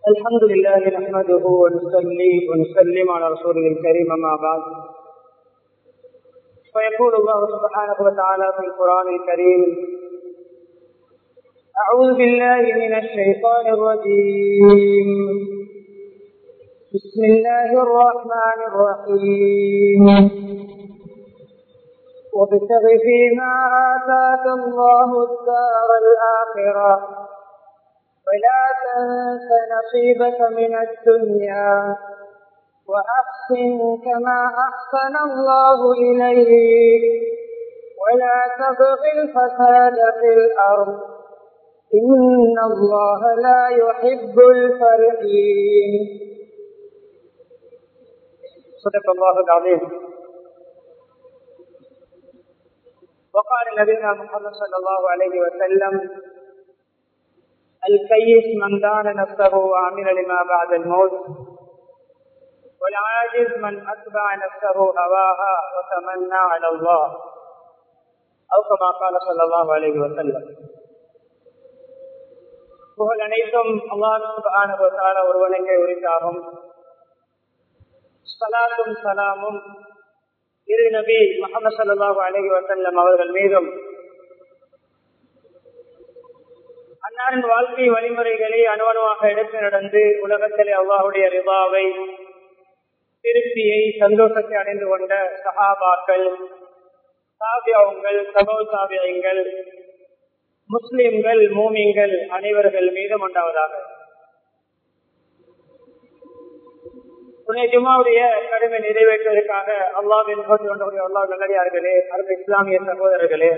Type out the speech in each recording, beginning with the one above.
الحمد لله نحمده ونصلي ونسلم على رسوله الكريم أما بعد فيقول الله سبحانه وتعالى في القرآن الكريم أعوذ بالله من الشيطان الرجيم بسم الله الرحمن الرحيم وابتغ فيما آتاك الله الدار الآخرة ولا تنس نصيبك من الدنيا وأحسن كما أحسن الله إليك ولا تبغ الفساد في الأرض إن الله لا يحب الفرحين صدق الله العظيم وقال نبينا محمد صلى الله عليه وسلم الكيس من دان نفسه وعمل لما بعد الموت والعاجز من أتبع نفسه هواها وتمنى على الله أو كما قال صلى الله عليه وسلم புகழ் அனைத்தும் அல்லாஹ் ஒருவனுக்கே உரித்தாகும் சலாத்தும் சலாமும் இரு நபி முகமது சல்லாஹூ அலஹி வசல்லம் அவர்கள் மீதும் அன்னாரின் வாழ்க்கை வழிமுறைகளை அணுவணுவாக எடுத்து நடந்து உலகத்திலே அல்லாஹுடைய ரிபாவை திருப்தியை சந்தோஷத்தை அடைந்து கொண்ட சஹாபாக்கள் சாபியாவுங்கள் சகோ சாபியங்கள் முஸ்லிம்கள் மூமிங்கள் அனைவர்கள் மீதும் உண்டாவதாக துணை ஜுமாவுடைய கடமை நிறைவேற்றுவதற்காக அல்லாவின் கொண்டு அல்லாஹ் நல்லடியார்களே அருள் இஸ்லாமிய சகோதரர்களே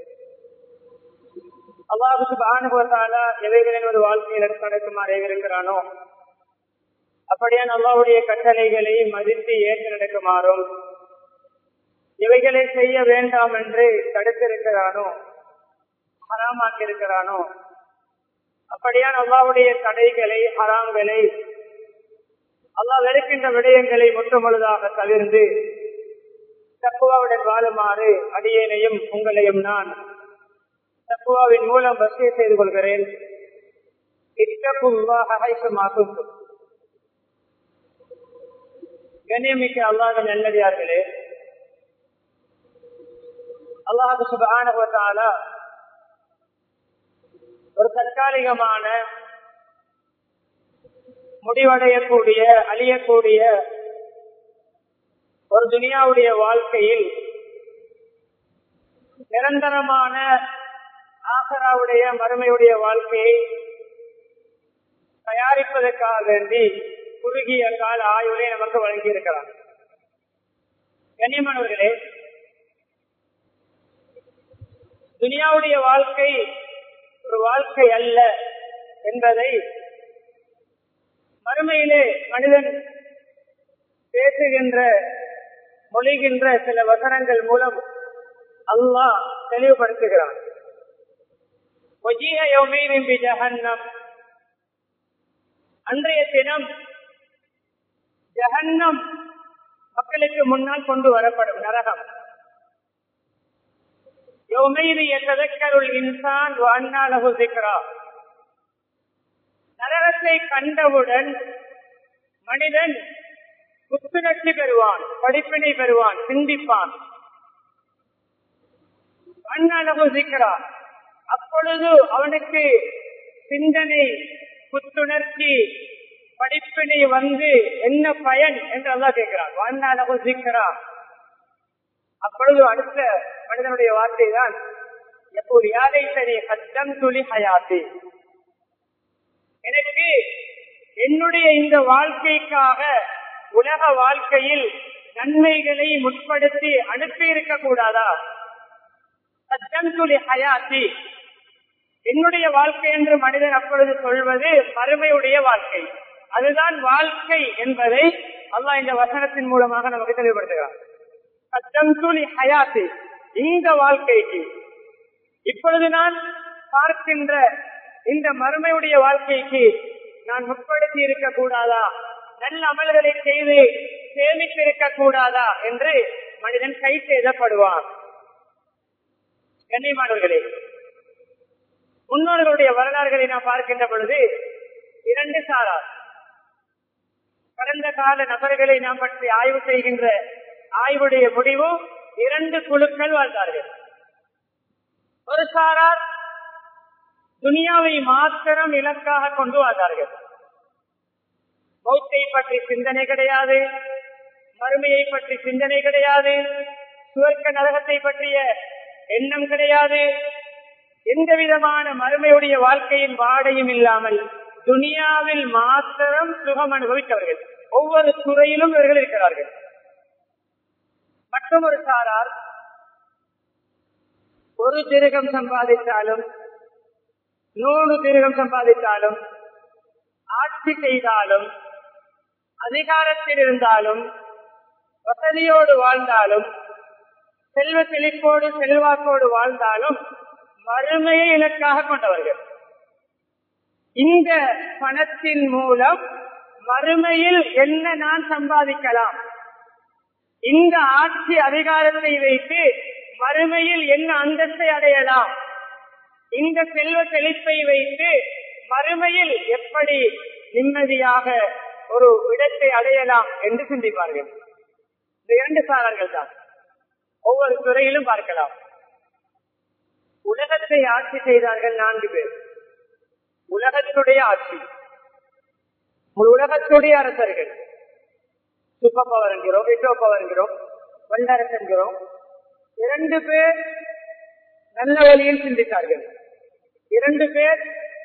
அல்லாஹுக்கு ஆணுபவத்தால எவைகளின் ஒரு வாழ்க்கையில் நடக்குமாறு இருக்கிறானோ அப்படியான் அல்லாவுடைய கட்டளைகளை மதித்து ஏற்று நடக்குமாறும் இவைகளை செய்ய வேண்டாம் என்று தடுத்திருக்கிறானோ ஹராமாக்கி இருக்கிறானோ அப்படியான் அல்லாவுடைய தடைகளை ஹராம்களை அல்லாஹ் வெறுக்கின்ற விடயங்களை முற்றுமுழுதாக தவிர்ந்து தக்குவாவுடன் வாழுமாறு அடியேனையும் உங்களையும் நான் தக்குவாவின் மூலம் வசதியை செய்து கொள்கிறேன் கண்ணியமிக்க அல்லாத நல்லடியார்களே அல்லாஹு சுபான ஒரு தற்காலிகமான முடிவடையக்கூடிய அழியக்கூடிய ஒரு துனியாவுடைய வாழ்க்கையில் நிரந்தரமான ஆசராவுடைய மறுமையுடைய வாழ்க்கையை தயாரிப்பதற்காக வேண்டி குறுகிய கால ஆய்வுகளை நமக்கு வழங்கி இருக்கிறார் கண்ணியமானவர்களே துனியாவுடைய வாழ்க்கை ஒரு வாழ்க்கை அல்ல என்பதை மறுமையிலே மனிதன் பேசுகின்ற மொழிகின்ற சில வசனங்கள் மூலம் அல்லாஹ் தெளிவுபடுத்துகிறான் அன்றைய தினம் ஜஹன்னம் மக்களுக்கு முன்னால் கொண்டு வரப்படும் நரகம் இன்சான் நரகத்தை கண்டவுடன் மனிதன் புத்துணர்ச்சி பெறுவான் படிப்பினை பெறுவான் சிந்திப்பான் அண்ணளவு சிக்கிறான் அப்பொழுது அவனுக்கு சிந்தனை புத்துணர்ச்சி படிப்பினை வந்து என்ன பயன் என்று அல்லா கேட்கிறான் வாழ்நாளவு சிக்கிறான் அப்பொழுது அடுத்த மனிதனுடைய வார்த்தை தான் எப்போது யாரை சரி கத்தம் துளி ஹயாத்தி எனக்கு என்னுடைய இந்த வாழ்க்கைக்காக உலக வாழ்க்கையில் நன்மைகளை முற்படுத்தி அனுப்பி இருக்க கூடாதா சத்தம் துளி ஹயாத்தி என்னுடைய வாழ்க்கை என்று மனிதன் அப்பொழுது சொல்வது மறுமையுடைய வாழ்க்கை அதுதான் வாழ்க்கை என்பதை அல்லாஹ் இந்த வசனத்தின் மூலமாக நமக்கு தெளிவுபடுத்துகிறார் சத்தம் துளி ஹயாத்தி இந்த வாழ்க்கைக்கு இப்பொழுது நான் பார்க்கின்ற இந்த மறுமையுடைய வாழ்க்கைக்கு நான் முற்படுத்தி இருக்க கூடாதா நல்ல அமல்களை செய்து சேமித்திருக்க கூடாதா என்று மனிதன் கை செய்தப்படுவான் கண்ணியமானவர்களே முன்னோர்களுடைய வரலாறுகளை நாம் பார்க்கின்ற பொழுது இரண்டு சாரார் கடந்த கால நபர்களை நாம் பற்றி ஆய்வு செய்கின்ற ஆய்வுடைய முடிவு இரண்டு குழுக்கள் வாழ்ந்தார்கள் ஒரு சாரார் துனியாவை மாத்திரம் இலக்காக கொண்டு வாழ்ந்தார்கள் மௌத்தை பற்றி சிந்தனை கிடையாது மறுமையை பற்றி சிந்தனை கிடையாது சுவர்க்க நரகத்தை பற்றிய எண்ணம் கிடையாது எந்த விதமான மறுமையுடைய வாழ்க்கையின் வாடையும் இல்லாமல் துனியாவில் மாத்திரம் சுகம் அனுபவித்தவர்கள் ஒவ்வொரு துறையிலும் இவர்கள் இருக்கிறார்கள் மற்றும் ஒரு சாரார் ஒரு திருகம் சம்பாதித்தாலும் நூறு திருகம் சம்பாதித்தாலும் ஆட்சி செய்தாலும் அதிகாரத்தில் இருந்தாலும் வசதியோடு வாழ்ந்தாலும் செல்வ செழிப்போடு செல்வாக்கோடு வாழ்ந்தாலும் வறுமையை இலக்காக கொண்டவர்கள் இந்த பணத்தின் மூலம் மறுமையில் என்ன நான் சம்பாதிக்கலாம் இந்த ஆட்சி அதிகாரத்தை வைத்து மறுமையில் என்ன அந்தஸ்தை அடையலாம் இந்த செல்வ செழிப்பை வைத்து மறுமையில் எப்படி நிம்மதியாக ஒரு இடத்தை அடையலாம் என்று சிந்திப்பார்கள் இந்த இரண்டு சாரர்கள் தான் ஒவ்வொரு துறையிலும் பார்க்கலாம் உலகத்தை ஆட்சி செய்தார்கள் நான்கு பேர் உலகத்துடைய ஆட்சி உலகத்துடைய அரசர்கள் சூப்பர் பவர் என்கிறோம் விட்டோ பவர் என்கிறோம் வல்லரசு என்கிறோம் இரண்டு பேர் நல்ல வழியில் சிந்தித்தார்கள் இரண்டு பேர்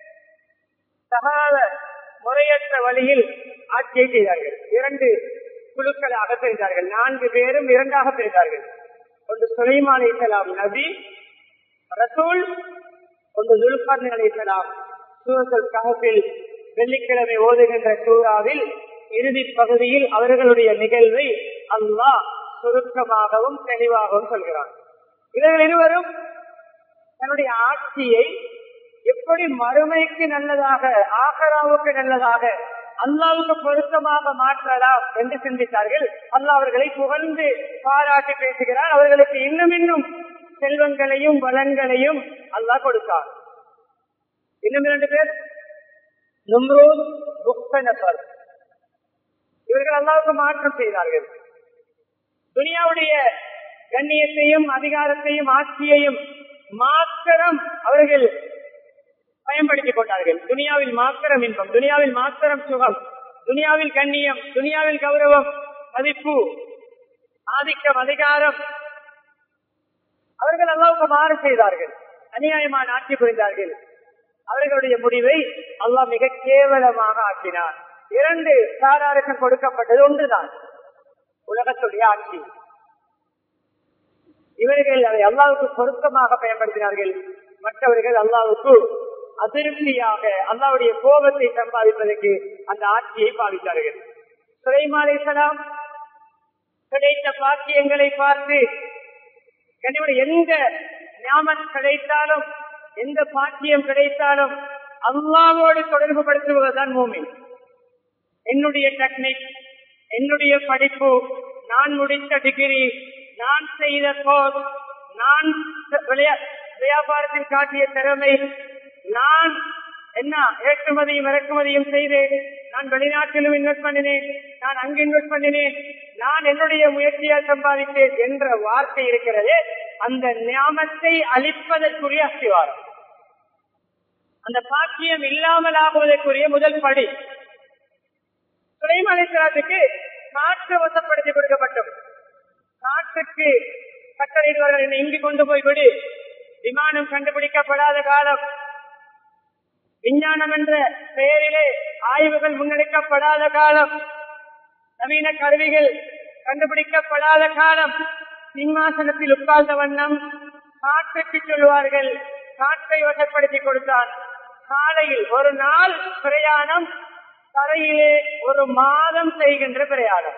சகாத முறையற்ற வழியில் ஆட்சியை செய்தார்கள் இரண்டு குழுக்களாக பிரிந்தார்கள் நான்கு பேரும் இரண்டாக பிரிந்தார்கள் ஒன்று சுலைமான் இஸ்லாம் நபி ரசூல் ஒன்று துல்கர்ன் அலிசலாம் சூரத்தில் கஹப்பில் வெள்ளிக்கிழமை ஓதுகின்ற சூறாவில் இறுதி பகுதியில் அவர்களுடைய நிகழ்வை அல்லாஹ் சுருக்கமாகவும் தெளிவாகவும் சொல்கிறான் இவர்கள் இருவரும் தன்னுடைய ஆட்சியை எப்படி மறுமைக்கு நல்லதாக ஆகராவுக்கு நல்லதாக அல்லாவுக்கு பொருத்தமாக மாற்றலாம் என்று சிந்தித்தார்கள் அல்லாஹ் அவர்களை புகழ்ந்து பாராட்டி பேசுகிறார் அவர்களுக்கு இன்னும் இன்னும் செல்வங்களையும் வளங்களையும் அல்லாஹ் கொடுத்தார் இன்னும் இரண்டு பேர் நும்ரூத் புக்தனபர் இவர்கள் அல்லாவுக்கு மாற்றம் செய்தார்கள் துனியாவுடைய கண்ணியத்தையும் அதிகாரத்தையும் ஆட்சியையும் மாத்திரம் அவர்கள் பயன்படுத்திக் கொண்டார்கள் துனியாவில் மாத்திரம் இன்பம் துனியாவில் மாத்திரம் சுகம் துனியாவில் கண்ணியம் துனியாவில் கௌரவம் மதிப்பு ஆதிக்கம் அதிகாரம் அவர்கள் அல்லாவுக்கு மாறு செய்தார்கள் அநியாயமான ஆட்சி புரிந்தார்கள் அவர்களுடைய முடிவை அல்லாஹ் மிக கேவலமாக ஆக்கினார் இரண்டு சாராருக்கு கொடுக்கப்பட்டது ஒன்றுதான் உலகத்துடைய ஆட்சி இவர்கள் அதை அல்லாவுக்கு பொருத்தமாக பயன்படுத்தினார்கள் மற்றவர்கள் அல்லாவுக்கு அதிருப்தியாக அல்லாவுடைய கோபத்தை சம்பாதிப்பதற்கு அந்த ஆட்சியை பாவித்தார்கள் சுலைமாலேசலாம் கிடைத்த பாக்கியங்களை பார்த்து கண்டிப்பாக எந்த ஞாபகம் கிடைத்தாலும் எந்த பாக்கியம் கிடைத்தாலும் அல்லாவோடு தொடர்பு படுத்துவதுதான் மூமின் என்னுடைய டெக்னிக் என்னுடைய படிப்பு நான் முடித்த டிகிரி நான் செய்த கோர்ஸ் நான் வியாபாரத்தில் காட்டிய திறமை நான் என்ன ஏற்றுமதியும் இறக்குமதியும் செய்தேன் நான் வெளிநாட்டிலும் இன்வெஸ்ட் பண்ணினேன் நான் அங்கு இன்வெஸ்ட் பண்ணினேன் நான் என்னுடைய முயற்சியால் சம்பாதித்தேன் என்ற வார்த்தை இருக்கிறது அந்த ஞாபகத்தை அளிப்பதற்குரிய அஸ்திவாரம் அந்த பாக்கியம் இல்லாமல் ஆகுவதற்குரிய முதல் படி சுலைமானேஸ்வரத்துக்கு காற்று வசப்படுத்தி கொடுக்கப்பட்டோம் காற்றுக்கு கட்டளையிடுவார்கள் என்னை இங்கு கொண்டு போய் விடு விமானம் கண்டுபிடிக்கப்படாத காலம் விஞ்ஞானம் என்ற பெயரிலே ஆய்வுகள் முன்னெடுக்கப்படாத காலம் நவீன கருவிகள் கண்டுபிடிக்கப்படாத காலம் சிம்மாசனத்தில் உட்கார்ந்த வண்ணம் காற்றுக்கு சொல்வார்கள் காற்றை வசப்படுத்தி கொடுத்தான் காலையில் ஒரு நாள் பிரயாணம் தரையிலே ஒரு மாதம் செய்கின்ற பிரயாணம்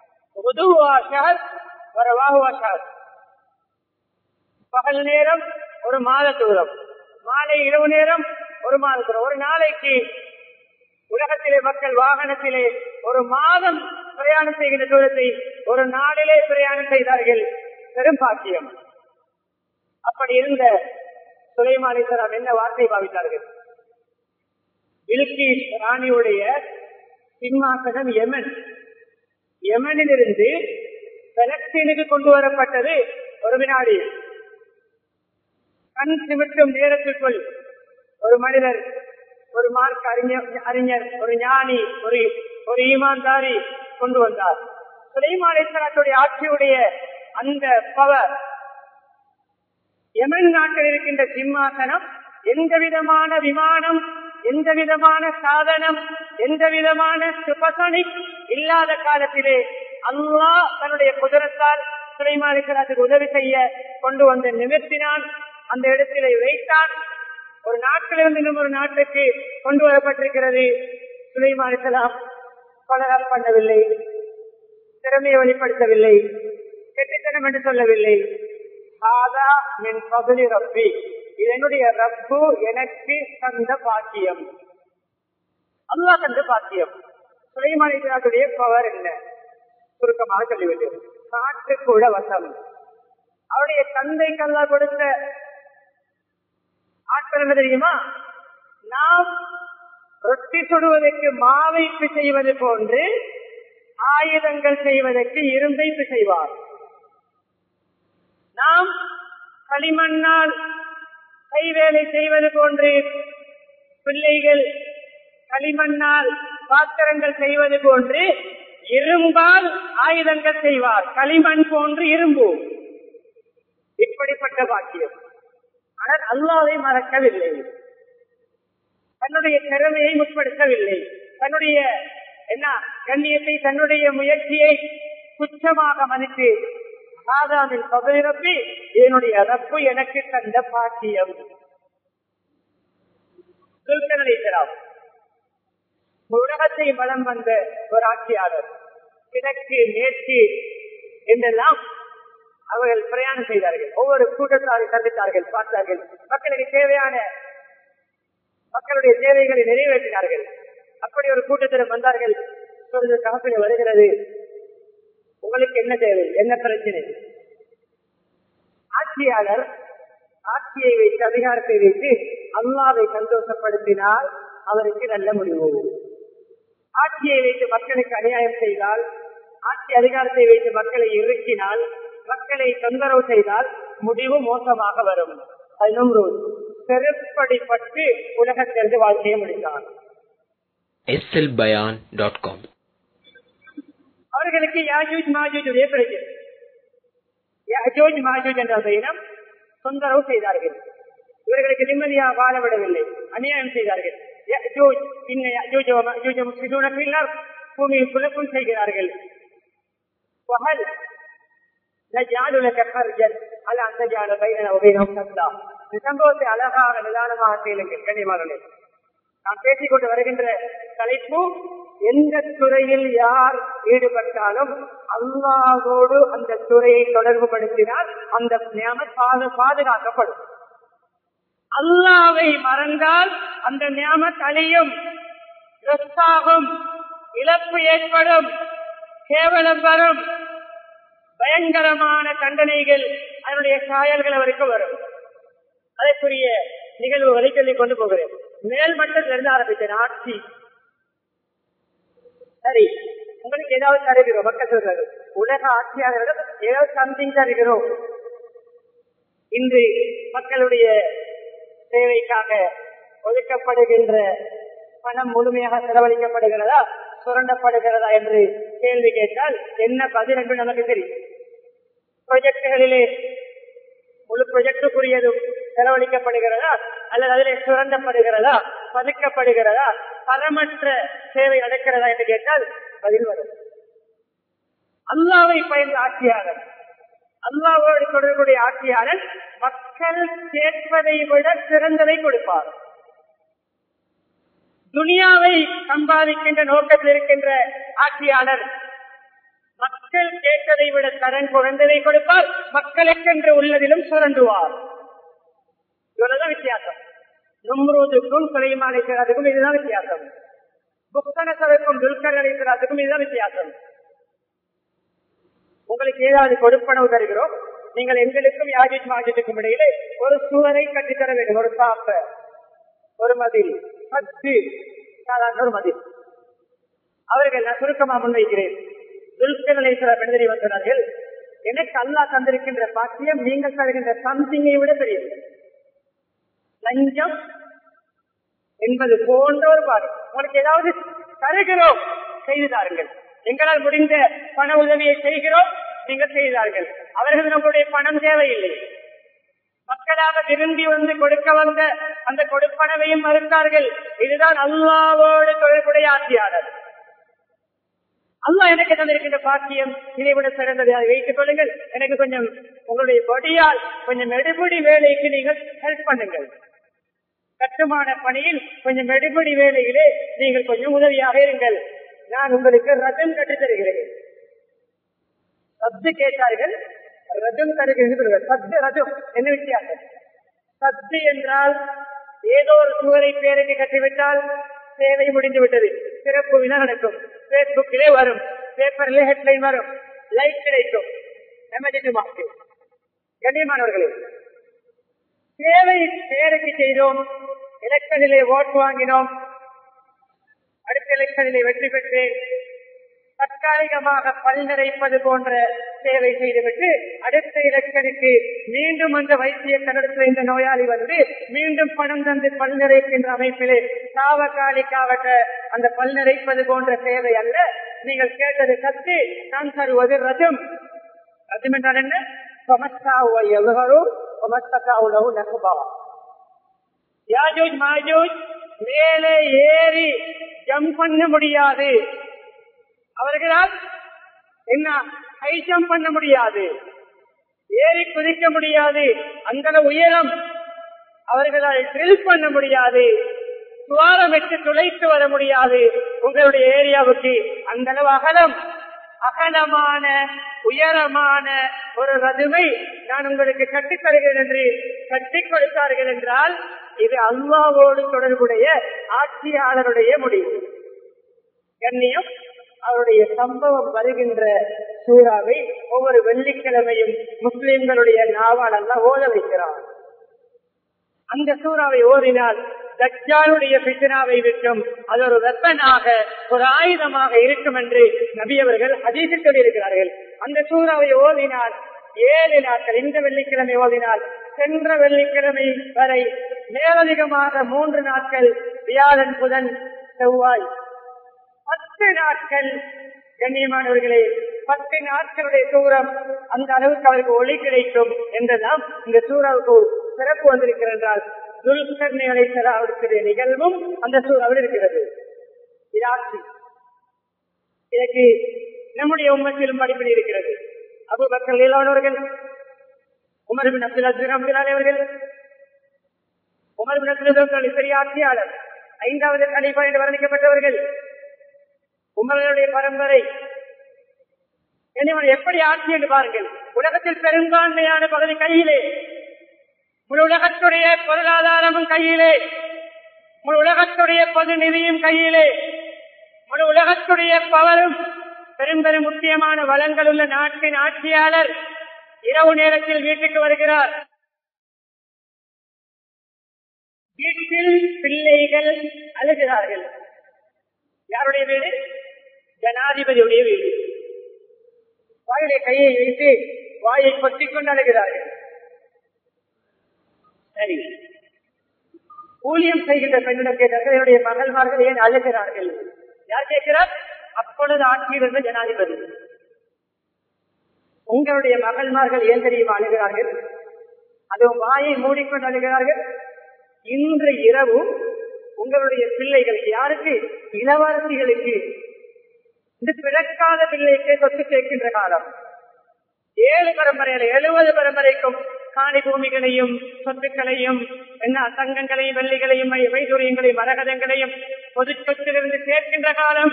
பகல் நேரம் ஒரு மாத தூரம் மாலை இரவு நேரம் ஒரு மாத தூரம் ஒரு நாளைக்கு உலகத்திலே மக்கள் வாகனத்திலே ஒரு மாதம் பிரயாணம் செய்கின்ற தூரத்தை ஒரு நாளிலே பிரயாணம் செய்தார்கள் பெரும் பாக்கியம் அப்படி இருந்த சுலைமானேஸ்வரம் என்ன வார்த்தை பாவித்தார்கள் பில்கிஸ் ராணியுடைய சிம்மாசனம் யமன் யமனிலிருந்து பலஸ்தீனுக்கு கொண்டு வரப்பட்டது ஒரு வினாடி கண் சிமிட்டும் நேரத்திற்குள் ஒரு மனிதர் ஒரு மார்க் அறிஞர் அறிஞர் ஒரு ஞானி ஒரு ஒரு ஈமான்தாரி கொண்டு வந்தார் சுலைமானேஸ்வரத்துடைய ஆட்சியுடைய அந்த பவர் யமன் நாட்டில் இருக்கின்ற சிம்மாசனம் எந்த விதமான விமானம் எந்த விதமான சாதனம் எந்த விதமான சுபசனிக் இல்லாத காலத்திலே அல்லாஹ் தன்னுடைய குதிரத்தால் சுலைமானேஸ்வரத்துக்கு உதவி செய்ய கொண்டு வந்து நிமிர்த்தினான் அந்த இடத்திலே வைத்தான் ஒரு நாட்டிலிருந்து இன்னும் ஒரு நாட்டுக்கு கொண்டு வரப்பட்டிருக்கிறது சுலைமானிசலாம் கொலகம் பண்ணவில்லை திறமையை வெளிப்படுத்தவில்லை கெட்டித்தனம் என்று சொல்லவில்லை ஆதா மின் பகுதி ரப்பி இது என்னுடைய ரப்பு எனக்கு தந்த பாக்கியம் அல்லா தந்த பாக்கியம் சுலைமானிசலாத்துடைய பவர் என்ன சுருக்கமாக சொல்லிவிட்டேன் காட்டு கூட வசம் அவருடைய தந்தைக்கு கொடுத்த ஆட்கள் என்ன தெரியுமா நாம் ரொட்டி சுடுவதற்கு மாவைப்பு செய்வது போன்று ஆயுதங்கள் செய்வதற்கு இரும்பைப்பு செய்வார் நாம் களிமண்ணால் கைவேலை செய்வது போன்று பிள்ளைகள் களிமண்ணால் பாத்திரங்கள் செய்வது போன்று இரும்பால் ஆயுதங்கள் செய்வார் களிமண் போன்று இரும்பு இப்படிப்பட்ட பாக்கியம் ஆனால் அல்லாவை மறக்கவில்லை தன்னுடைய திறமையை முற்படுத்தவில்லை தன்னுடைய என்ன கண்ணியத்தை தன்னுடைய முயற்சியை குற்றமாக மதித்து ஆதாமின் பகுதிரப்பி என்னுடைய ரப்பு எனக்கு தந்த பாக்கியம் துல்கனலைத்தலாம் உலகத்தை வளம் வந்த ஒரு ஆட்சியாளர் கிழக்கு மேற்கு என்றெல்லாம் அவர்கள் பிரயாணம் செய்தார்கள் ஒவ்வொரு கூட்டத்தாரை சந்தித்தார்கள் பார்த்தார்கள் மக்களுக்கு தேவையான மக்களுடைய தேவைகளை நிறைவேற்றினார்கள் அப்படி ஒரு கூட்டத்திடம் வந்தார்கள் இப்பொழுது கணக்கில் வருகிறது உங்களுக்கு என்ன தேவை என்ன பிரச்சனை ஆட்சியாளர் ஆட்சியை வைத்து அதிகாரத்தை வைத்து அல்லாவை சந்தோஷப்படுத்தினால் அவருக்கு நல்ல முடிவு ஆட்சியை வைத்து மக்களுக்கு அநியாயம் செய்தால் ஆட்சி அதிகாரத்தை வைத்து மக்களை இறுக்கினால் மக்களை தொந்தரவு செய்தால் முடிவு மோசமாக வரும் செருப்படிப்பட்டு உலகத்திலிருந்து வாழ்க்கையை முடித்தார் slbayan.com அவர்களுக்கு யாஜூஜ் மாஜூஜுடைய பிரச்சனை யாஜூஜ் மாஜூஜ் என்ற அந்த இனம் தொந்தரவு செய்தார்கள் இவர்களுக்கு நிம்மதியாக வாழ விடவில்லை அநியாயம் செய்தார்கள் யஜூஜ் இன்ன யஜூஜ் வ மஜூஜ் முஃப்ஸிதூன ஃபில் அர்த் பூமியில் குழப்பம் செய்கிறார்கள் وهل نجعل لك خرجا على ان تجعل بيننا وبينهم سدا இந்த சம்பவத்தை அழகாக நிதானமாக கேளுங்கள் கனிமரனே நாம் பேசிக்கொண்டு வருகின்ற தலைப்பு எந்த துறையில் யார் ஈடுபட்டாலும் அல்லாவோடு அந்த துறையை தொடர்பு படுத்தினால் அந்த நியம பாதுகாக்கப்படும் அல்லாவை மறந்தால் அந்த நியமத் அழியும் ஆகும் இழப்பு ஏற்படும் கேவலம் வரும் பயங்கரமான தண்டனைகள் அதனுடைய சாயல்கள் அவருக்கு வரும் அதற்குரிய நிகழ்வுகளை சொல்லிக் கொண்டு போகிறேன் மேல் மட்டத்திலிருந்து ஆரம்பித்தேன் ஆட்சி சரி உங்களுக்கு ஏதாவது தருகிறோம் மக்கள் சொல்றாரு உலக ஆட்சியாளர்கள் ஏதாவது சம்திங் தருகிறோம் இன்று மக்களுடைய சேவைக்காக ஒதுக்கப்படுகின்ற பணம் முழுமையாக செலவழிக்கப்படுகிறதா சுரண்டப்படுகிறதா என்று கேள்வி கேட்டால் என்ன பதில் என்று நமக்கு தெரியும் ப்ரொஜெக்டுகளிலே முழு ப்ரொஜெக்டுக்குரியதும் செலவழிக்கப்படுகிறதா அல்லது அதிலே சுரண்டப்படுகிறதா பதுக்கப்படுகிறதா தரமற்ற சேவை நடக்கிறதா என்று கேட்டால் பதில் வரும் அல்லாவை பயந்த ஆட்சியாளர் அல்லாவோடு தொடர்புடைய ஆட்சியாளர் மக்கள் கேட்பதை விட சிறந்ததை கொடுப்பார் துனியாவை சம்பாதிக்கின்ற நோக்கத்தில் இருக்கின்ற ஆட்சியாளர் மக்கள் கேட்பதை விட கடன் குறைந்ததை கொடுப்பார் மக்களுக்கென்று உள்ளதிலும் சுரண்டுவார் இவ்வளவுதான் வித்தியாசம் நும்ரூதுக்கும் சுலைமானேஸ்வரத்துக்கும் இதுதான் வித்தியாசம் புக்தனசருக்கும் துல்கர் அலிஸ்வரத்துக்கும் இதுதான் வித்தியாசம் உங்களுக்கு ஏதாவது கொடுப்பனவு தருகிறோம் நீங்கள் எங்களுக்கும் யாஜித் மாஜித்துக்கும் இடையிலே ஒரு சுவரை கட்டித்தர வேண்டும் ஒரு சாப்ப ஒரு மதில் பத்து சாதாரண ஒரு மதிப்பு அவர்கள் நான் சுருக்கமா முன்வைக்கிறேன் துல்கர்களை சில பெண்களை வந்தார்கள் எனக்கு அல்லாஹ் தந்திருக்கின்ற பாக்கியம் நீங்கள் தருகின்ற சம்திங்கை விட பெரியது லஞ்சம் என்பது போன்ற ஒரு பாடு உங்களுக்கு ஏதாவது தருகிறோம் செய்து தாருங்கள் எங்களால் முடிந்த பண உதவியை செய்கிறோம் நீங்கள் செய்தார்கள் அவர்கள் நம்முடைய பணம் தேவையில்லை மக்களாக விரும்பி வந்து கொடுக்க வந்த அந்த கொடுப்பனவையும் மறுத்தார்கள் இதுதான் அல்லாவோடு தொடர்புடைய ஆட்சியாளர் அல்லாஹ் எனக்கு தந்திருக்கின்ற பாக்கியம் இதை விட சிறந்தது அதை வைத்துக் கொள்ளுங்கள் எனக்கு கொஞ்சம் உங்களுடைய பொடியால் கொஞ்சம் எடுபடி வேலைக்கு நீங்கள் ஹெல்ப் பண்ணுங்கள் கட்டுமான பணியில் கொஞ்சம் எடுபடி வேலையிலே நீங்கள் கொஞ்சம் உதவியாக இருங்கள் நான் உங்களுக்கு ரதம் கற்றுத் தருகிறேன் சத்து கேட்டார்கள் ரதம் தருகிறேன் சத்து ரதம் என்ன வித்தியாசம் சத்து என்றால் ஏதோ ஒரு சுவரை பேருக்கு கட்டிவிட்டால் சேவை முடிந்து விட்டது சிறப்பு வினா நடக்கும் பேஸ்புக்கிலே வரும் பேப்பரிலே ஹெட்லைன் வரும் லைக் கிடைக்கும் எமர்ஜென்சி மார்க்கு கண்ணியமானவர்களே சேவை பேருக்கு செய்தோம் எலெக்ஷனிலே ஓட்டு வாங்கினோம் அடுத்த எலெக்ஷனிலே வெற்றி பெற்று தற்காலிகமாக பல் நிறைப்பது போன்ற சேவை செய்துவிட்டு அடுத்த எலெக்ஷனுக்கு மீண்டும் அந்த வைத்திய தடுத்த இந்த நோயாளி வந்து மீண்டும் பணம் தந்து பல் நிறைக்கின்ற அமைப்பிலே சாவகாலிக்காவட்ட அந்த பல் நிறைப்பது போன்ற சேவை அல்ல நீங்கள் கேட்டது கத்து நான் தருவது ரஜம் ரஜம் என்றால் என்ன எவ்வளோ யாஜூஜ் மாஜூஜ் மேலே ஏறி ஜம்ப் பண்ண முடியாது அவர்களால் என்ன ஹை ஜம்ப் பண்ண முடியாது ஏறி குதிக்க முடியாது அந்த உயரம் அவர்களால் ட்ரில் பண்ண முடியாது சுவாரமிட்டு துளைத்து வர முடியாது உங்களுடைய ஏரியாவுக்கு அந்த அளவு அகலம் அகலமான உயரமான ஒரு ரதுமை நான் உங்களுக்கு கட்டித் தருகிறேன் என்று கட்டிக் கொடுத்தார்கள் என்றால் இது அல்லாவோடு தொடர்புடைய ஆட்சியாளருடைய முடிவு கண்ணியம் அவருடைய சம்பவம் வருகின்ற சூறாவை ஒவ்வொரு வெள்ளிக்கிழமையும் முஸ்லிம்களுடைய நாவால் அல்ல ஓத வைக்கிறார் அந்த சூறாவை ஓதினால் தஜ்ஜாலுடைய பித்தனாவை விட்டும் அது ஒரு வெப்பனாக ஒரு ஆயுதமாக இருக்கும் என்று நபியவர்கள் அதிகம் சொல்லியிருக்கிறார்கள் அந்த சூறாவை ஓதினால் ஏழு நாட்கள் இந்த வெள்ளிக்கிழமை ஓதினால் சென்ற வெள்ளிக்கிழமை வரை மேலதிகமாக மூன்று நாட்கள் வியாழன் புதன் செவ்வாய் பத்து நாட்கள் கண்ணியமானவர்களே பத்து நாட்களுடைய சூரம் அந்த அளவுக்கு அவருக்கு ஒளி கிடைக்கும் என்றெல்லாம் இந்த சூறாவுக்கு சிறப்பு வந்திருக்கிறது என்றால் துல்கர்ணி அழைத்தலாவுடைய நிகழ்வும் அந்த சூறாவில் இருக்கிறது இது ஆட்சி இதற்கு நம்முடைய உண்மத்திலும் படிப்பில் இருக்கிறது அபு பக்கர் லீலானவர்கள் உமர் பின் அப்துல் அஜீர் அப்துல்லாலே அவர்கள் உமர் பின் அப்துல் அஜீர் பெரிய ஆட்சியாளர் ஐந்தாவது கலிபா என்று வர்ணிக்கப்பட்டவர்கள் உமர்களுடைய பரம்பரை என்னவன் எப்படி ஆட்சி என்று பாருங்கள் உலகத்தில் பெரும்பான்மையான பகுதி கையிலே முழு உலகத்துடைய பொருளாதாரமும் கையிலே முழு உலகத்துடைய பொது நிதியும் கையிலே முழு உலகத்துடைய பவரும் பெரும் பெரும் முக்கியமான வளங்கள் உள்ள நாட்டின் ஆட்சியாளர் இரவு நேரத்தில் வீட்டுக்கு வருகிறார் வீட்டில் பிள்ளைகள் அழுகிறார்கள் யாருடைய வீடு ஜனாதிபதியுடைய வீடு வாயிலே கையை வைத்து வாயை பற்றிக் கொண்டு அழுகிறார்கள் சரி ஊழியம் செய்கின்ற பெண்ணிடம் கேட்டார்கள் என்னுடைய மகள்மார்கள் ஏன் அழுகிறார்கள் யார் கேட்கிறார் அப்பொழுது ஆட்சியில் இருந்த ஜனாதிபதி உங்களுடைய மகள்மார்கள் ஏன் தெரியுமா அழுகிறார்கள் அதுவும் வாயை மூடிக்கொண்டு அழுகிறார்கள் இன்று இரவு உங்களுடைய பிள்ளைகள் யாருக்கு இளவரசிகளுக்கு இந்த பிறக்காத பிள்ளைக்கு சொத்து சேர்க்கின்ற காலம் ஏழு பரம்பரையில எழுபது பரம்பரைக்கும் காணி பூமிகளையும் சொத்துக்களையும் என்ன தங்கங்களையும் வெள்ளிகளையும் வைதூரியங்களையும் மரகதங்களையும் பொது சொத்திலிருந்து சேர்க்கின்ற காலம்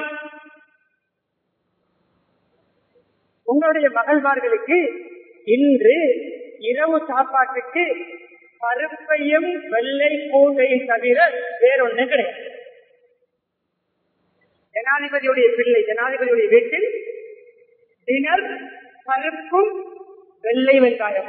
உங்களுடைய மகள்மார்களுக்கு இன்று இரவு சாப்பாட்டுக்கு பருப்பையும் வெள்ளை பூண்டையும் தவிர வேறொன்னு கிடையாது ஜனாதிபதியுடைய பிள்ளை ஜனாதிபதியுடைய வீட்டில் டினர் பருப்பும் வெள்ளை வெங்காயம்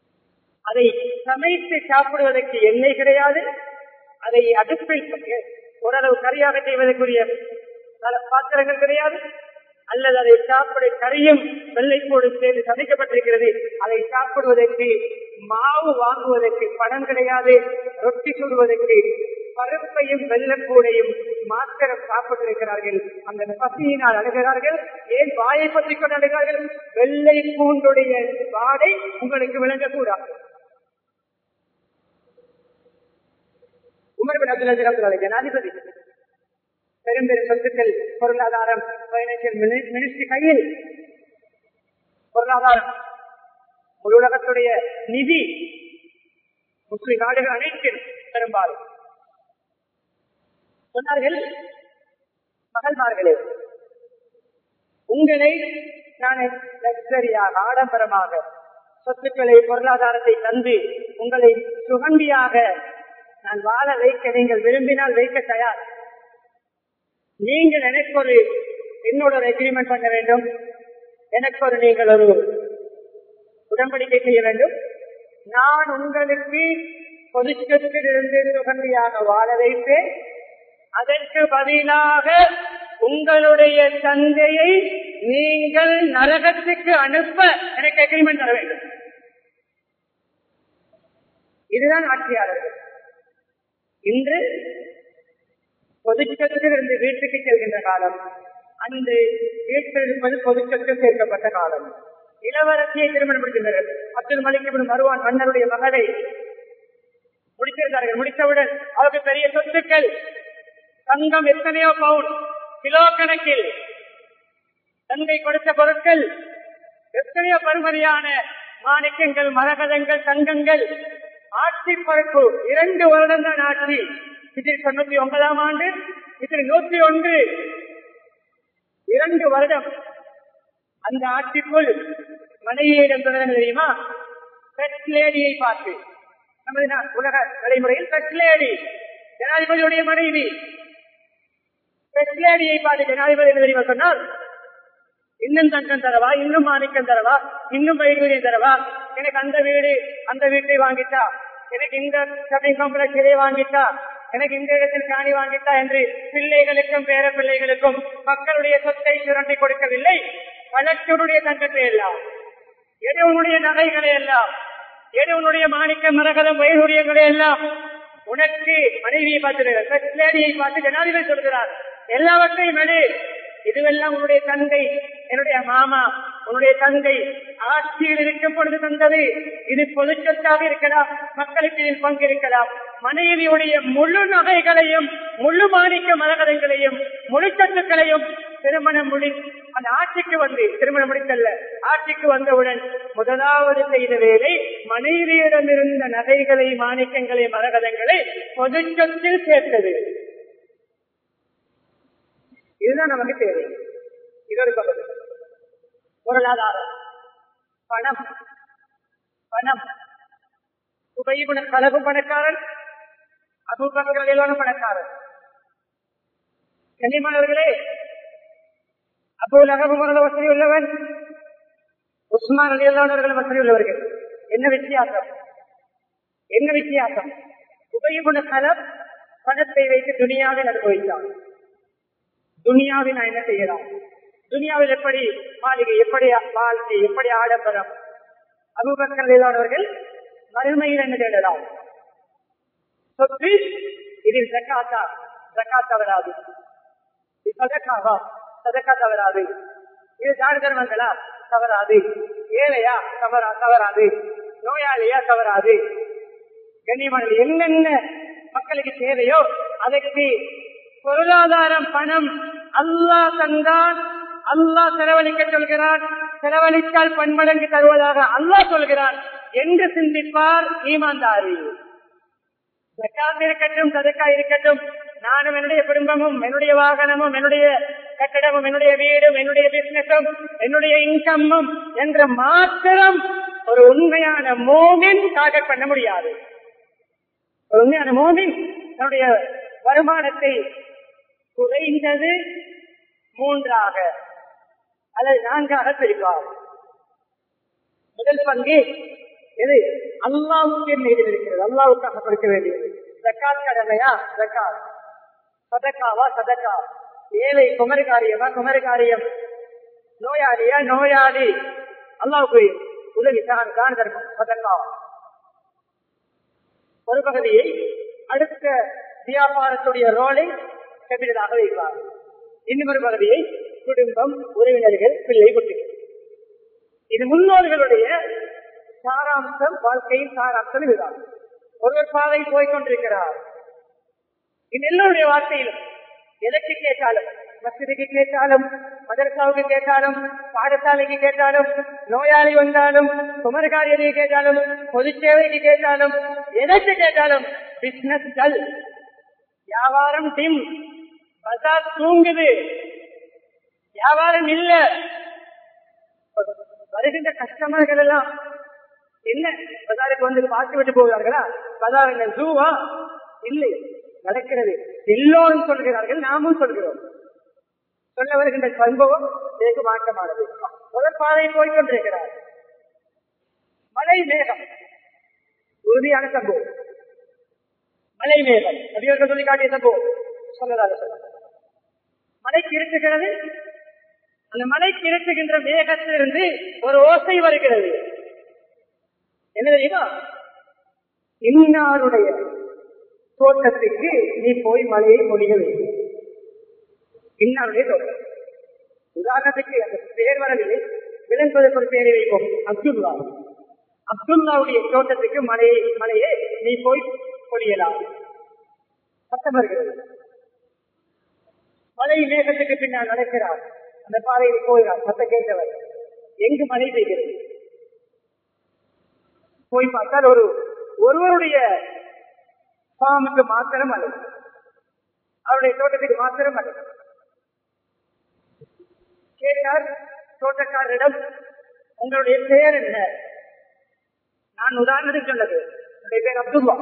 அதை சமைத்து சாப்பிடுவதற்கு எண்ணெய் கிடையாது அதை அடுப்பில் ஓரளவு கரியாக செய்வதற்குரிய பல பாத்திரங்கள் கிடையாது அல்லது அதை சாப்பிட கரியும் வெள்ளைப்போடு சேர்ந்து சமைக்கப்பட்டிருக்கிறது அதை சாப்பிடுவதற்கு மாவு வாங்குவதற்கு பணம் கிடையாது ரொட்டி சுடுவதற்கு பருப்பையும் வெள்ளக்கூடையும் மாத்திரம் சாப்பிட்டிருக்கிறார்கள் அந்த பசியினால் அழுகிறார்கள் ஏன் வாயை பற்றி கொண்டு அழுகிறார்கள் வெள்ளை பூண்டுடைய வாடை உங்களுக்கு விளங்கக்கூடாது உமர் பின் அப்துல் அஜீஸ் அவர்கள் ஜனாதிபதி பெரும் பெரும் சொத்துக்கள் பொருளாதாரம் பைனான்சியல் மினிஸ்ட்ரி கையில் பொருளாதாரம் முழு உலகத்துடைய நிதி முஸ்லிம் நாடுகள் அனைத்திலும் பெரும்பாலும் சொன்னார்கள் மகள்மார்களே உங்களை நான் லக்ஸரியாக ஆடம்பரமாக சொத்துக்களை பொருளாதாரத்தை தந்து உங்களை சுகண்டியாக நான் வாழ வைக்க நீங்கள் விரும்பினால் வைக்க தயார் நீங்கள் எனக்கு ஒரு என்னோட ஒரு எக்ரிமெண்ட் பண்ண வேண்டும் எனக்கு ஒரு நீங்கள் ஒரு உடன்படிக்கை செய்ய வேண்டும் நான் உங்களுக்கு பொதுச்சத்திலிருந்து சுகந்தியாக வாழ வைப்பேன் அதற்கு பதிலாக உங்களுடைய தந்தையை நீங்கள் நரகத்துக்கு அனுப்ப எனக்கு அக்ரிமெண்ட் தர வேண்டும் இதுதான் ஆட்சியாளர்கள் இன்று பொதுச்சத்தில் இருந்து வீட்டுக்கு செல்கின்ற காலம் அன்று வீட்டில் இருப்பது பொதுச்சத்தில் சேர்க்கப்பட்ட காலம் இளவரசியை திருமணம் முடிக்கின்றனர் அப்துல் மலிக் மருவான் மன்னருடைய மகளை முடித்திருந்தார்கள் முடித்தவுடன் அவருக்கு பெரிய சொத்துக்கள் தங்கம் எத்தனையோ பவுன் கிலோ கணக்கில் தங்கை கொடுத்த பொருட்கள் எத்தனையோ பருமதியான மாணிக்கங்கள் மரகதங்கள் தங்கங்கள் ஆட்சி பொறுப்பு இரண்டு வருடம் தான் ஆட்சி இதில் தொண்ணூத்தி ஒன்பதாம் ஆண்டு இதில் நூத்தி ஒன்று இரண்டு வருடம் அந்த ஆட்சிக்குள் மனைவியிடம் தொடர்ந்து தெரியுமா பெட் லேடியை பார்த்து நமது உலக நடைமுறையில் பெட் லேடி ஜனாதிபதியுடைய மனைவி பெட் லேடியை பார்த்து ஜனாதிபதி என்ன தெரியுமா சொன்னால் இன்னும் தங்கம் தரவா இன்னும் மாணிக்கம் தரவா இன்னும் வைகுரியம் தரவா எனக்கு அந்த வீடு அந்த வீட்டை வாங்கிட்டா எனக்கு இந்த ஷாப்பிங் காம்ப்ளெக்ஸ் இதை வாங்கிட்டா எனக்கு இந்த இடத்தில் காணி வாங்கிட்டா என்று பிள்ளைகளுக்கும் பேர பிள்ளைகளுக்கும் மக்களுடைய சொத்தை சுரண்டி கொடுக்கவில்லை வழக்கருடைய தங்கத்தை எல்லாம் எது உன்னுடைய நகைகளை எல்லாம் எது உன்னுடைய மாணிக்க மரகதம் வைகுரியங்களை எல்லாம் உனக்கு மனைவியை பார்த்து பார்த்து ஜனாதிபதி சொல்கிறார் எல்லாவற்றையும் எடு இதுவெல்லாம் உன்னுடைய தந்தை என்னுடைய மாமா உன்னுடைய தந்தை ஆட்சியில் இருக்கும் பொழுது தந்தது இது பொது சொத்தாக இருக்கலாம் மக்களுக்கு இதில் பங்கிருக்கலாம் மனைவியுடைய முழு நகைகளையும் முழு மாணிக்க மரகதங்களையும் முழு சொத்துக்களையும் திருமணம் முடி அந்த ஆட்சிக்கு வந்து திருமணம் முடித்தல்ல ஆட்சிக்கு வந்தவுடன் முதலாவது செய்த வேலை மனைவியிடம் இருந்த நகைகளை மாணிக்கங்களை மரகதங்களை பொது சொத்தில் சேர்த்தது இதுதான் நமக்கு தேவை இதொரு பகுதி பொருளாதாரம் பணம் பணம் உபயோக கலகு பணக்காரன் அபுபக்கரிலான பணக்காரன் கனிமலர்களே அப்போ லகபு மரண வசதி உள்ளவன் உஸ்மான் அலியல்லானவர்கள் வசதி உள்ளவர்கள் என்ன வித்தியாசம் என்ன வித்தியாசம் உபயோக கலம் பணத்தை வைத்து துணியாக அனுபவித்தான் துனியாவில் நான் என்ன செய்யலாம் துனியாவில் எப்படி மாளிகை எப்படி வாழ்க்கை எப்படி ஆடம்பரம் அபுபக்கர்களானவர்கள் மறுமையில் என்ன தேடலாம் சொத்து இதில் ஜக்காத்தா ஜக்காத்தா வராது இது சதக்காவா சதக்கா தவறாது இது தான தர்மங்களா தவறாது ஏழையா தவறா தவறாது நோயாளியா தவறாது கண்ணியமான என்னென்ன மக்களுக்கு தேவையோ அதற்கு பொருளாதாரம் பணம் அல்லாஹ் தந்தான் அல்லாஹ் செலவழிக்க சொல்கிறான் செலவழித்தால் பன்மடங்கு தருவதாக அல்லாஹ் சொல்கிறான் என்று சிந்திப்பார் ஈமான்தாரி ஜக்காத் இருக்கட்டும் சதக்கா இருக்கட்டும் நானும் என்னுடைய குடும்பமும் என்னுடைய வாகனமும் என்னுடைய கட்டடமும் என்னுடைய வீடும் என்னுடைய பிசினஸும் என்னுடைய இன்கம்மும் என்ற மாத்திரம் ஒரு உண்மையான மோமின் டார்கெட் பண்ண முடியாது ஒரு உண்மையான மோமின் தன்னுடைய வருமானத்தை குறைந்தது மூன்றாக அல்லது நான்காக பிரிப்பார் முதல் பங்கு எது அல்லாவுக்கு மீது இருக்கிறது அல்லாவுக்காக கொடுக்க வேண்டியது ஜக்காத் கடமையா ஜக்காத் சதக்காவா சதக்கா ஏழை குமரி காரியமா குமரி காரியம் நோயாளியா நோயாளி அல்லாவுக்கு உதவி தான் தான் தர்மம் சதக்காவா ஒரு பகுதியை அடுத்த வியாபாரத்துடைய ரோலை கபிலாக வைக்கிறார் இன்னொரு பகுதியை குடும்பம் உறவினர்கள் பிள்ளை குட்டிகள் இது முன்னோர்களுடைய சாராம்சம் வாழ்க்கையின் சாராம்சம் இதுதான் ஒருவர் பாதை போய்கொண்டிருக்கிறார் இது எல்லோருடைய வாழ்க்கையிலும் எதற்கு கேட்டாலும் மசிதிக்கு கேட்டாலும் மதரசாவுக்கு கேட்டாலும் பாடசாலைக்கு கேட்டாலும் நோயாளி வந்தாலும் குமரகாரியத்தை கேட்டாலும் பொது சேவைக்கு கேட்டாலும் எதற்கு கேட்டாலும் பிசினஸ் டல் வியாபாரம் டிம் பசார் தூங்குது வியாபாரம் இல்ல வருகின்ற கஸ்டமர்கள் எல்லாம் என்ன பஜாருக்கு வந்து பார்த்து விட்டு போகிறார்களா பஜார் என்ன ஜூவா இல்லை நடக்கிறது எல்லோரும் சொல்கிறார்கள் நாமும் சொல்கிறோம் சொல்ல வருகின்ற சம்பவம் வெகு மாற்றமானது முதல் பாதை போய்கொண்டிருக்கிறார் மழை மேகம் உறுதியான சம்பவம் மழை மேகம் நபியர்கள் சொல்லி காட்டிய சம்பவம் சொல்லதாக சொல்ல மலைக்கு இருக்குகிறது அந்த மலைக்கு இருக்குகின்ற மேகத்திலிருந்து ஒரு ஓசை வருகிறது என்ன தெரியுமா இன்னாருடைய தோட்டத்துக்கு நீ போய் மலையை பொழிய வேண்டும் இன்னாருடைய தோட்டம் உதாரணத்துக்கு அந்த பெயர் வரவில்லை விளங்குவதற்கு ஒரு பெயரை வைப்போம் அப்துல்லா அப்துல்லாவுடைய தோட்டத்துக்கு மலையை மலையை நீ போய் பொழியலாம் சத்தம் வருகிறது மலை மேகத்துக்கு பின்னால் நடக்கிறார் அந்த பாதையில் போகிறார் சத்த கேட்டவர் எங்கு மழை பெய்கிறது போய் பார்த்தால் ஒரு ஒருவருடைய ஃபார்முக்கு மாத்திரம் அல்ல அவருடைய தோட்டத்துக்கு மாத்திரம் அல்ல கேட்டார் தோட்டக்காரரிடம் உங்களுடைய பெயர் என்ன நான் உதாரணத்துக்கு சொன்னது என்னுடைய பேர் அப்துல்லா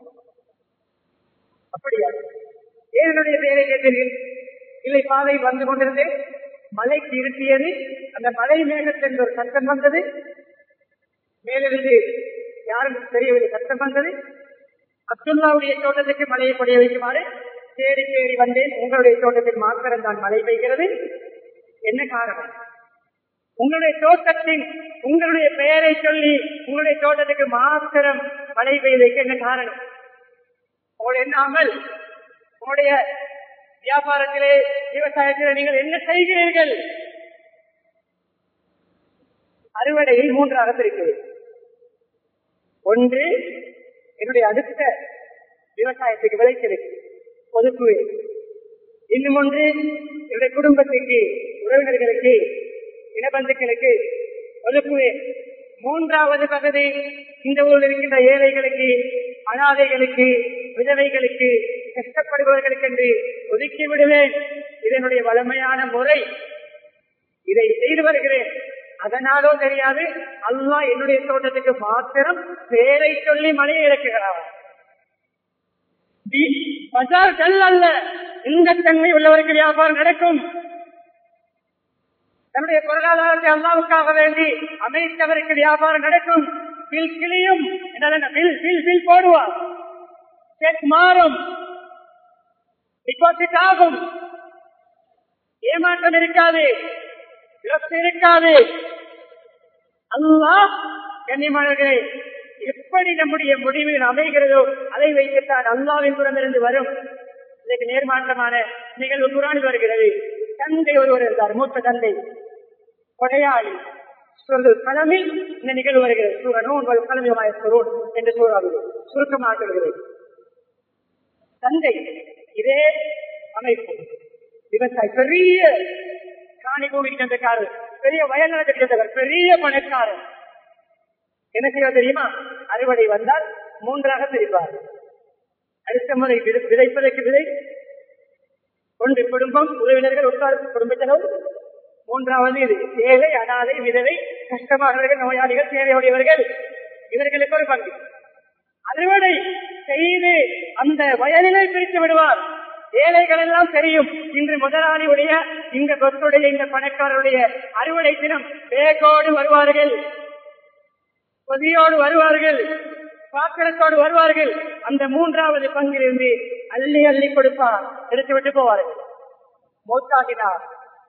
அப்படியா ஏன் என்னுடைய பெயரை கேட்டீர்கள் இல்லை பாதை வந்து கொண்டிருந்தேன் மலை இருட்டியது அந்த மலை மேகத்தின் ஒரு சத்தம் வந்தது மேலிருந்து யாரும் தெரியவில்லை சத்தம் வந்தது அப்துல்லாவுடைய தோட்டத்துக்கு மழையை பொழிய வைக்குமாறு தேடி தேடி வந்தேன் உங்களுடைய தோட்டத்தில் மாத்திரம் தான் மழை பெய்கிறது என்ன காரணம் உங்களுடைய தோட்டத்தின் உங்களுடைய பெயரை சொல்லி உங்களுடைய தோட்டத்துக்கு மாத்திரம் மழை பெய்வதற்கு என்ன காரணம் உங்களுடைய எண்ணாமல் உங்களுடைய வியாபாரத்திலே விவசாயத்திலே நீங்கள் என்ன செய்கிறீர்கள் அறுவடையை மூன்றாக பிரிக்கிறேன் ஒன்று என்னுடைய அடுத்த விவசாயத்துக்கு விளைச்சலுக்கு ஒதுக்குவேன் இன்னும் ஒன்று என்னுடைய குடும்பத்துக்கு உறவினர்களுக்கு இனபந்துக்களுக்கு ஒதுக்குவேன் மூன்றாவது பகுதி இந்த ஊரில் இருக்கின்ற ஏழைகளுக்கு அனாதைகளுக்கு விதவைகளுக்கு கஷ்டப்படுபவர்களுக்கு என்று ஒதுக்கி விடுவேன் இதனுடைய வளமையான முறை இதை செய்து வருகிறேன் அதனாலோ தெரியாது அல்லா என்னுடைய தோட்டத்துக்கு மாத்திரம் பேரை சொல்லி மழையை இறக்குகிறார் பஜார் கல் அல்ல இந்த தன்மை உள்ளவருக்கு வியாபாரம் நடக்கும் தன்னுடைய பொருளாதாரத்தை அல்லாவுக்காக வேண்டி அமைத்தவருக்கு வியாபாரம் நடக்கும் பில் கிளியும் பில் பில் பில் போடுவார் செக் மாறும் டிபாசிட் ஆகும் ஏமாற்றம் இருக்காது இருக்காது அல்லா கண்ணியமானவர்களே எப்படி நம்முடைய முடிவில் அமைகிறதோ அதை வைத்துத்தான் அல்லாவின் புறமிருந்து வரும் இதற்கு நேர்மாற்றமான நிகழ்வு குரானில் வருகிறது தந்தை ஒருவர் இருந்தார் மூத்த தந்தை கொடையாளி களமில் இந்த நிகழ்வு வருகிறது சூரனும் உங்கள் கலமியமாய சுரோன் என்று சூறாவில் சுருக்கமாக்குகிறது தந்தை இதே அமைப்பு விவசாயி பெரிய காணி பூமி சொந்தக்காரர் பெரிய வயல் நிலத்துக்கு சொந்தக்காரர் பெரிய பணக்காரர் என்ன செய்ய தெரியுமா அறுவடை வந்தால் மூன்றாக பிரிப்பார் அடுத்த முறை விதைப்பதற்கு விதை ஒன்று குடும்பம் உறவினர்கள் உட்கார் குடும்பத்தினர் மூன்றாவது இது ஏழை அனாதை விதவை கஷ்டமானவர்கள் நோயாளிகள் தேவையுடையவர்கள் இவர்களுக்கு ஒரு பங்கு அறுவடை செய்து அந்த வயலிலே பிரித்து விடுவார் ஏழைகள் எல்லாம் தெரியும் இன்று முதலாளியுடைய இந்த கொத்துடைய இந்த பணக்காரருடைய அறுவடை தினம் வேகோடு வருவார்கள் கொதியோடு வருவார்கள் பாத்திரத்தோடு வருவார்கள் அந்த மூன்றாவது பங்கிலிருந்து அள்ளி அள்ளி கொடுப்பார் எடுத்து விட்டு போவார்கள் மௌத்தாகினார்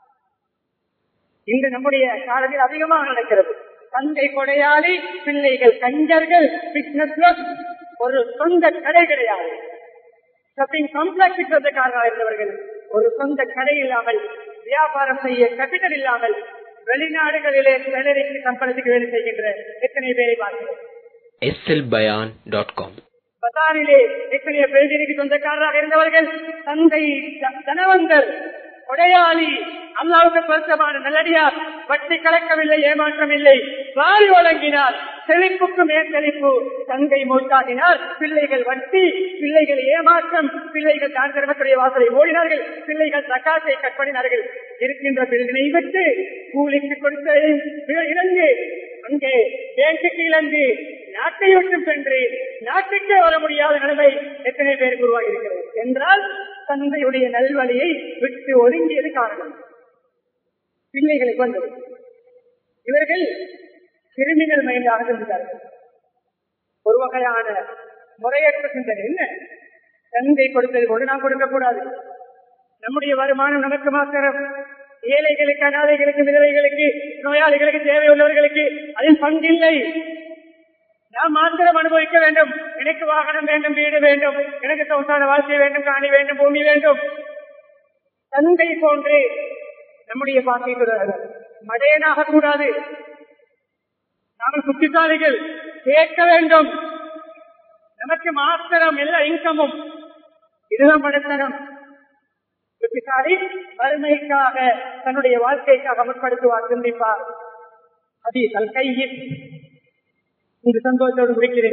இன்று நம்முடைய காலத்தில் அதிகமாக நடக்கிறது தந்தை கொடையாளி பிள்ளைகள் கஞ்சர்கள் பிசினஸ் ஒரு சொந்த கடை கிடையாது ஷாப்பிங் காம்ப்ளெக்ஸ் சொந்தக்காரராக இருந்தவர்கள் ஒரு சொந்த கடை இல்லாமல் வியாபாரம் செய்ய கேபிட்டல் இல்லாமல் வெளிநாடுகளிலே சேலரிக்கு சம்பளத்துக்கு வேலை செய்கின்ற எத்தனை பேரை பார்க்கிறோம் slbayan.com பசாரிலே எத்தனைய பேருக்கு சொந்தக்காரராக இருந்தவர்கள் தந்தை த- தனவந்தர் கொடையாளி அல்லாவுக்கு பொருத்தமான நல்லடியார் வட்டி கலக்கவில்லை ஏமாற்றம் இல்லை வாரி வழங்கினார் செழிப்புக்கு மேல் செழிப்பு தங்கை மூத்தாகினார் பிள்ளைகள் வட்டி பிள்ளைகள் ஏமாற்றம் பிள்ளைகள் தான் தர்மத்துடைய வாசலை ஓடினார்கள் பிள்ளைகள் தக்காத்தை கற்பணினார்கள் இருக்கின்ற பிரிவினை விட்டு கூலிக்கு கொடுத்த இறங்கு அங்கே பேங்குக்கு இழந்து நாட்டை விட்டு சென்று நாட்டுக்கே வர முடியாத நிலைமை எத்தனை பேருக்கு உருவாகி இருக்கிறது என்றால் தந்தையுடைய நல்வழியை விட்டு ஒதுங்கியது காரணம் பிள்ளைகளை கொண்டது இவர்கள் கிரிமினல் மைண்டாக இருந்தார்கள் ஒரு வகையான முறையற்ற சிந்தனை என்ன தந்தை கொடுத்தது போது நாம் கொடுக்கக்கூடாது நம்முடைய வருமானம் நமக்கு மாத்திரம் ஏழைகளுக்கு அனாதைகளுக்கு விதவைகளுக்கு நோயாளிகளுக்கு தேவையுள்ளவர்களுக்கு அதில் பங்கில்லை நாம் மாத்திரம் அனுபவிக்க வேண்டும் எனக்கு வாகனம் வேண்டும் வீடு வேண்டும் எனக்கு சௌசார வாழ்க்கை வேண்டும் காணி வேண்டும் பூமி வேண்டும் தந்தை போன்று நம்முடைய பாக்கை மடையனாக கூடாது நாங்கள் புத்திசாலிகள் கேட்க வேண்டும் நமக்கு மாத்திரம் எல்லா இன்கமும் இதுதான் படத்தனம் புத்திசாலி வறுமைக்காக தன்னுடைய வாழ்க்கைக்காக முற்படுத்துவார் சிந்திப்பார் அதி தல் கையில் இந்த சந்தோஷத்தோடு முடிக்கிறேன்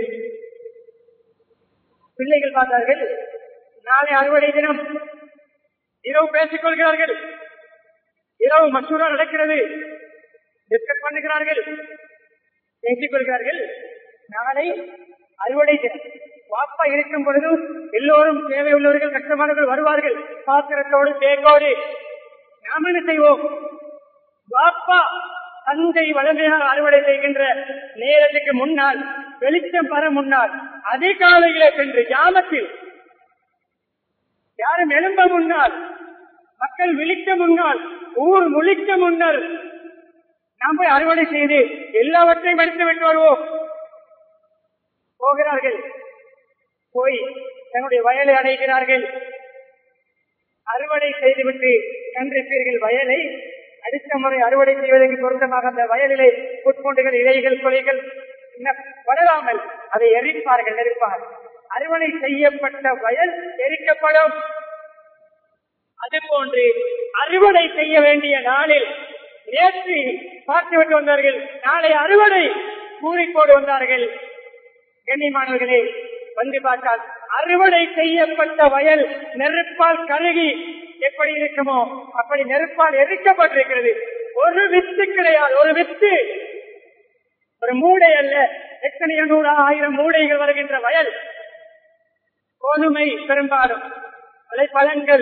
பிள்ளைகள் பார்த்தார்கள் நாளை அறுவடை தினம் இரவு பேசிக் கொள்கிறார்கள் இரவு மசூரா நடக்கிறது டிஸ்கஸ் பண்ணுகிறார்கள் பேசிக் கொள்கிறார்கள் நாளை அறுவடை தினம் வாப்பா இருக்கும் பொழுது எல்லோரும் தேவை உள்ளவர்கள் கஷ்டமானவர்கள் வருவார்கள் பாத்திரத்தோடு தேங்கோடு நாம் என்ன செய்வோம் வாப்பா தந்தை வளமையாக அறுவடை செய்கின்ற நேரத்துக்கு முன்னால் வெளிச்சம் பெற முன்னால் அதிகாலையிலே சென்று கிராமத்தில் யாரும் எழும்ப முன்னால் மக்கள் விழிக்க முன்னால் ஊர் முழிக்க முன்னர் நாம் போய் அறுவடை செய்து எல்லாவற்றையும் எடுத்து விட்டு வருவோம் போகிறார்கள் போய் தன்னுடைய வயலை அடைகிறார்கள் அறுவடை செய்துவிட்டு கண்டிருப்பீர்கள் வயலை அடுத்த முறை அறுவடை செய்வதற்கு பொருத்தமாக அந்த வயலிலே புட்பூண்டுகள் இலைகள் கொலைகள் இன்னும் வளராமல் அதை எரிப்பார்கள் நெருப்பார் அறுவடை செய்யப்பட்ட வயல் எரிக்கப்படும் அதுபோன்று அறுவடை செய்ய வேண்டிய நாளில் நேற்று பார்த்துவிட்டு வந்தார்கள் நாளை அறுவடை கூறிக்கோடு வந்தார்கள் கண்ணியமானவர்களே வந்து பார்த்தால் அறுவடை செய்யப்பட்ட வயல் நெருப்பால் கருகி எப்படி இருக்குமோ அப்படி நெருப்பால் எரிக்கப்பட்டிருக்கிறது ஒரு வித்து கிடையாது ஒரு வித்து ஒரு மூடை அல்ல எத்தனை நூறு ஆயிரம் மூடைகள் வருகின்ற வயல் கோதுமை பெரும்பாலும் அதை பழங்கள்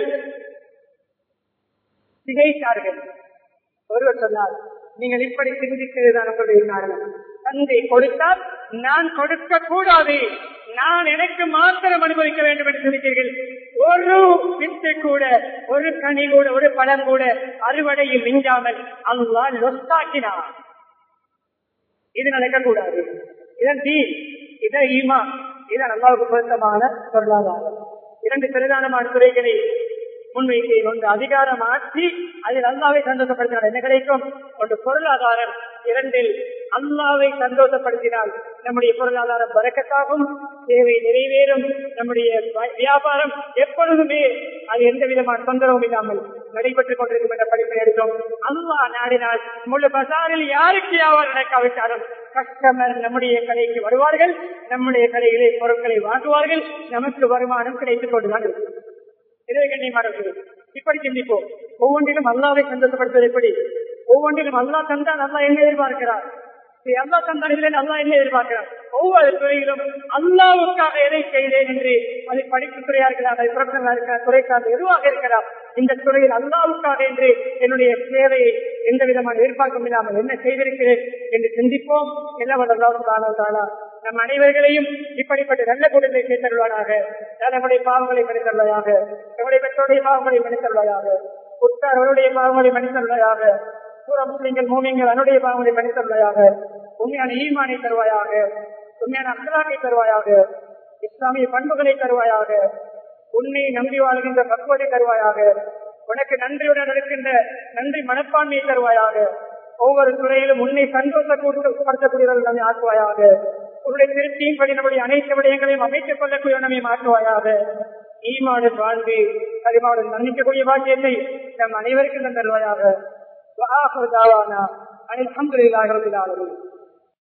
திகைத்தார்கள் ஒருவர் சொன்னார் நீங்கள் இப்படி சிந்திக்கிறதுதான் உங்களுடைய காரணம் தந்தை கொடுத்தால் நான் கொடுக்க கூடாது நான் எனக்கு மாத்திரம் அனுபவிக்க வேண்டும் என்று சிந்தித்தீர்கள் ஒரு வித்து கூட ஒரு கனி கூட ஒரு பழம் கூட அறுவடையில் மிஞ்சாமல் அல்லா லொஸ்தாக்கினார் இது நடக்கக்கூடாது இதன் தீ இதன் ஈமா இதன் அல்லாவுக்கு பொருத்தமான பொருளாதாரம் இரண்டு பிரதானமான துறைகளை முன்வைத்தேன் ஒன்று அதிகாரம் ஆட்சி அதில் அல்லாவை சந்தோஷப்படுத்தினால் என்ன கிடைக்கும் ஒன்று பொருளாதாரம் இரண்டில் அல்லாவை சந்தோஷப்படுத்தினால் நம்முடைய பொருளாதாரம் வரக்கத்தாகும் தேவை நிறைவேறும் நம்முடைய வியாபாரம் எப்பொழுதுமே அது எந்த விதமான தொந்தரவும் இல்லாமல் நடைபெற்றுக் கொண்டிருக்கும் என்ற படிப்பை எடுத்தோம் அல்லா நாடினால் முழு பசாரில் யாருக்கு வியாபாரம் நடக்காவிட்டாலும் கஸ்டமர் நம்முடைய கடைக்கு வருவார்கள் நம்முடைய கடையிலே பொருட்களை வாங்குவார்கள் நமக்கு வருமானம் கிடைத்துக் கொண்டுதான் இருக்கும் இதை கண்ணியமானவர்கள் இப்படி சிந்திப்போம் ஒவ்வொன்றிலும் அல்லாவை சந்தோஷப்படுத்துவது எப்படி ஒவ்வொன்றிலும் அல்லா தந்தால் அல்லா என்ன எதிர்பார்க்கிறார் அல்லா தந்தால் இல்லை அல்லா என்ன எதிர்பார்க்கிறார் ஒவ்வொரு துறையிலும் அல்லாவுக்காக எதை செய்தேன் என்று அது படிப்பு துறையா இருக்கலாம் அது புறப்படலா இருக்கலாம் துறை சார்ந்த எதுவாக இருக்கலாம் இந்த துறையில் அல்லாவுக்காக என்று என்னுடைய சேவையை எந்த விதமான எதிர்பார்க்கும் இல்லாமல் என்ன செய்திருக்கிறேன் என்று சிந்திப்போம் என்ன வல்லா நம் அனைவர்களையும் இப்படிப்பட்ட நல்ல கூட்டத்தை சேர்த்தருள்வானாக நம்முடைய பாவங்களை மனிதர்களாக நம்முடைய பெற்றோருடைய பாவங்களை மனிதர்களாக உற்றார்களுடைய பாவங்களை மனிதர்களாக சூர முஸ்லிம்கள் மூமியங்கள் அதனுடைய பாவங்களை மனிதர்களாக உண்மையான ஈமானை தருவாயாக உண்மையான அந்தலாக்கை தருவாயாக இஸ்லாமிய பண்புகளை தருவாயாக உன்னை நம்பி வாழ்கின்ற பக்குவத்தை தருவாயாக உனக்கு நன்றியுடன் இருக்கின்ற நன்றி மனப்பான்மையை தருவாயாக ஒவ்வொரு துறையிலும் உன்னை சந்தோஷப்படுத்தக்கூடியவர்கள் நம்மை ஆக்குவாயாக உன்னுடைய திருப்தியும் படி நம்முடைய அனைத்து விடயங்களையும் அமைத்துக் கொள்ளக்கூடிய நம்மை மாற்றுவாயாக ஈமாடு வாழ்ந்து கரிமாவுடன் மன்னிக்கக்கூடிய பாக்கியத்தை நம் அனைவருக்கும் தருவாயாக அனில் அஹமதுல்லாஹ் ரபில் ஆலமீன்